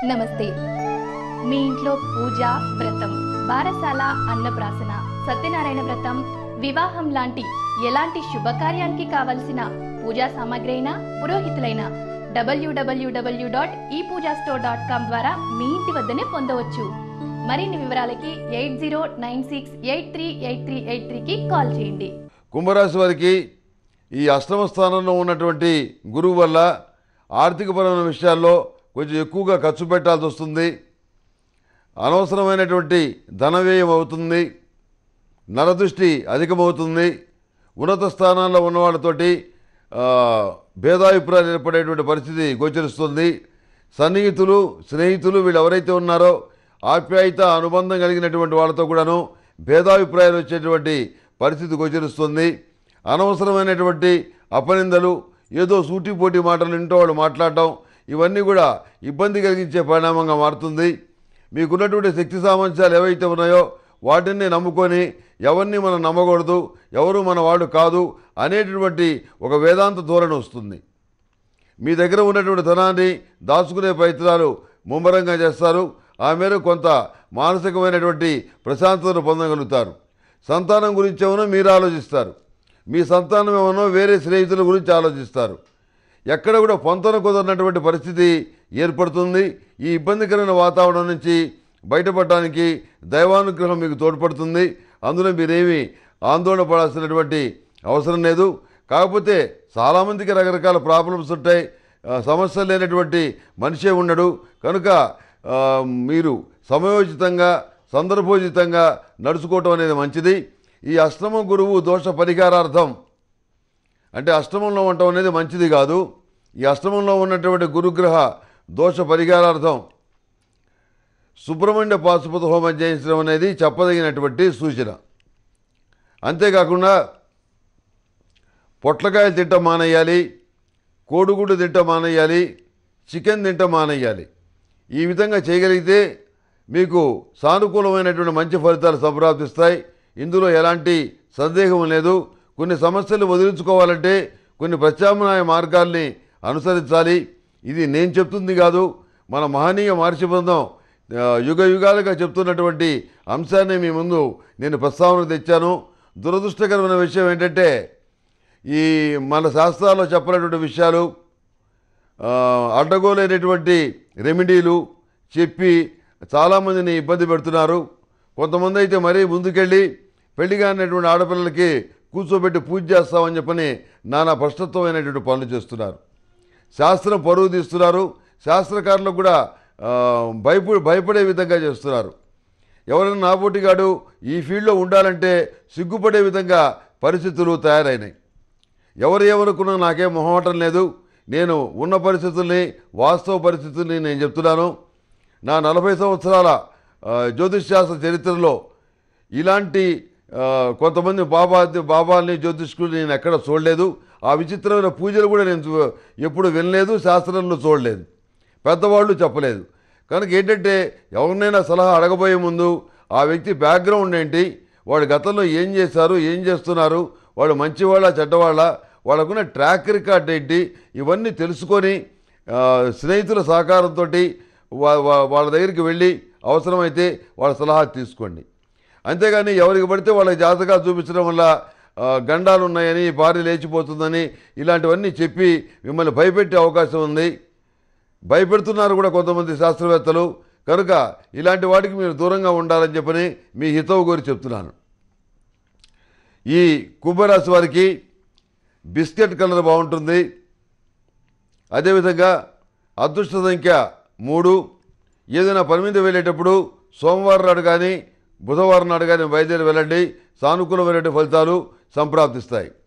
నమస్తే మీ ఇంట్లో పూజ వ్రతం బారసాల అన్నప్రాసన సత్యనారాయణ వ్రతం వివాహం లాంటి ఎలాంటి శుభకార్యానికి కావలసిన పూజా సామాగ్రి అయినా పురోహితులైన డబ్ల్యూడబ్ల్యూడబ్ల్యూ డాట్ ఈ పూజా స్టోర్ డాట్ కామ్ ద్వారా మీ ఇంటి వద్దనే పొందవచ్చు మరిన్ని వివరాలకి eight zero nine six eight three eight three eight త్రీకి కాల్ చేయండి కుంభరాశి వారికి ఈ అష్టమ స్థానంలో ఉన్నటువంటి గురువు వల్ల ఆర్థికపరమైన విషయాల్లో కొంచెం ఎక్కువగా ఖర్చు పెట్టాల్సి వస్తుంది అనవసరమైనటువంటి ధన వ్యయం అవుతుంది నరదృష్టి అధికమవుతుంది ఉన్నత స్థానాల్లో ఉన్న వాళ్ళతోటి ఆ, భేదాభిప్రాయాలు ఏర్పడేటువంటి పరిస్థితి గోచరిస్తుంది సన్నిహితులు స్నేహితులు వీళ్ళు ఎవరైతే ఉన్నారో ఆప్యాయత అనుబంధం కలిగినటువంటి వాళ్ళతో కూడాను భేదాభిప్రాయాలు వచ్చేటువంటి పరిస్థితి గోచరిస్తుంది అనవసరమైనటువంటి అపనిందలు ఏదో సూటిపోటి మాటలు ఇంటో వాళ్ళు మాట్లాడటం ఇవన్నీ కూడా ఇబ్బంది కలిగించే పరిణామంగా మారుతుంది మీకున్నటువంటి శక్తి సామర్థ్యాలు ఏవైతే ఉన్నాయో వాటిని నమ్ముకొని ఎవరిని మనం నమ్మకూడదు ఎవరు మన వాళ్ళు కాదు అనేటటువంటి ఒక వేదాంత ధోరణి వస్తుంది మీ దగ్గర ఉన్నటువంటి ధనాన్ని దాచుకునే ప్రయత్నాలు ముమ్మరంగా చేస్తారు ఆ మేరకు కొంత మానసికమైనటువంటి ప్రశాంతతను పొందగలుగుతారు సంతానం గురించి ఏమనో మీరు ఆలోచిస్తారు మీ సంతానం ఏమనో వేరే స్నేహితుల గురించి ఆలోచిస్తారు ఎక్కడ కూడా పొంతన కుదరినటువంటి పరిస్థితి ఏర్పడుతుంది ఈ ఇబ్బందికరమైన వాతావరణం నుంచి బయటపడడానికి దైవానుగ్రహం మీకు తోడ్పడుతుంది అందులో మీరేమీ ఆందోళన పడాల్సినటువంటి అవసరం లేదు కాకపోతే చాలామందికి రకరకాల ప్రాబ్లమ్స్ ఉంటాయి ఆ, సమస్యలు లేనటువంటి మనిషే ఉండడు కనుక ఆ, మీరు సమయోచితంగా సందర్భోచితంగా నడుచుకోవటం అనేది మంచిది ఈ అష్టమ గురువు దోష పరిహారార్థం అంటే అష్టమంలో ఉండటం అనేది మంచిది కాదు ఈ అష్టమంలో ఉన్నటువంటి గురుగ్రహ దోష పరిహారార్థం సుబ్రహ్మణ్య పాశుపత హోమం చేయించడం అనేది చెప్పదగినటువంటి సూచన అంతేకాకుండా పొట్లకాయలు తింటం మానేయాలి కోడిగుడ్డు తింటం మానేయాలి చికెన్ తింటం మానేయాలి ఈ విధంగా చేయగలిగితే మీకు సానుకూలమైనటువంటి మంచి ఫలితాలు సంప్రాప్తిస్తాయి ఇందులో ఎలాంటి సందేహం లేదు కొన్ని సమస్యలు వదిలించుకోవాలంటే కొన్ని ప్రత్యామ్నాయ మార్గాల్ని అనుసరించాలి ఇది నేను చెప్తుంది కాదు మన మహనీయ మహర్షి బృందం ఆ, యుగ యుగాలుగా చెప్తున్నటువంటి అంశాన్ని మీ ముందు నేను ప్రస్తావనకు తెచ్చాను దురదృష్టకరమైన విషయం ఏంటంటే ఈ మన శాస్త్రాల్లో చెప్పినటువంటి విషయాలు ఆ, అడ్డగోలైనటువంటి రెమెడీలు చెప్పి చాలామందిని ఇబ్బంది పెడుతున్నారు కొంతమంది అయితే మరీ ముందుకెళ్ళి పెళ్లి కానిటువంటి ఆడపిల్లలకి కూర్చోబెట్టి పూజ చేస్తామని చెప్పని నానా భ్రష్టత్వమైనటువంటి పనులు చేస్తున్నారు శాస్త్రం పరువు తీస్తున్నారు శాస్త్రకారులకు కూడా ఆ, భయప భయపడే విధంగా చేస్తున్నారు ఎవరైనా నాపోటీగాడు ఈ ఫీల్డ్లో ఉండాలంటే సిగ్గుపడే విధంగా పరిస్థితులు తయారైనాయి ఎవరు ఏమనుకున్నా నాకేం మొహమాటం లేదు నేను ఉన్న పరిస్థితుల్ని వాస్తవ పరిస్థితుల్ని నేను చెప్తున్నాను నా నలభై సంవత్సరాల ఆ, జ్యోతిష్ శాస్త్ర చరిత్రలో ఇలాంటి ఆ, కొంతమంది బాబా బాబాల్ని జ్యోతిష్కులు నేను ఎక్కడ చూడలేదు ఆ విచిత్రమైన పూజలు కూడా నేను చూ- ఎప్పుడు వినలేదు శాస్త్రంలో చూడలేదు పెద్దవాళ్ళు చెప్పలేదు కనుక ఏంటంటే ఎవరినైనా సలహా అడగబోయే ముందు ఆ వ్యక్తి బ్యాక్గ్రౌండ్ ఏంటి వాడు గతంలో ఏం చేశారు ఏం చేస్తున్నారు వాడు మంచివాళ్ళ చెడ్డవాళ్ళ వాళ్ళకున్న ట్రాక్ రికార్డ్ ఏంటి ఇవన్నీ తెలుసుకొని ఆ, స్నేహితుల సహకారంతో వాళ్ళ దగ్గరికి వెళ్ళి అవసరమైతే వాళ్ళ సలహా తీసుకోండి అంతేగాని ఎవరికి పడితే వాళ్ళకి జాతకాలు చూపించడం వల్ల ఆ, గండాలు ఉన్నాయని భార్య లేచిపోతుందని ఇలాంటివన్నీ చెప్పి మిమ్మల్ని భయపెట్టే అవకాశం ఉంది భయపెడుతున్నారు కూడా కొంతమంది శాస్త్రవేత్తలు కనుక ఇలాంటి వాటికి మీరు దూరంగా ఉండాలని చెప్పని మీ హితవు కోరి చెప్తున్నాను ఈ కుంభరాశి వారికి బిస్కెట్ కలర్ బాగుంటుంది అదేవిధంగా అదృష్ట సంఖ్య మూడు ఏదైనా పని మీద వెళ్ళేటప్పుడు సోమవారం నాడు కానీ బుధవారం నాడు కానీ బయలుదేరి వెళ్ళండి సానుకూలమైనటువంటి ఫలితాలు సంప్రాప్తిస్తాయి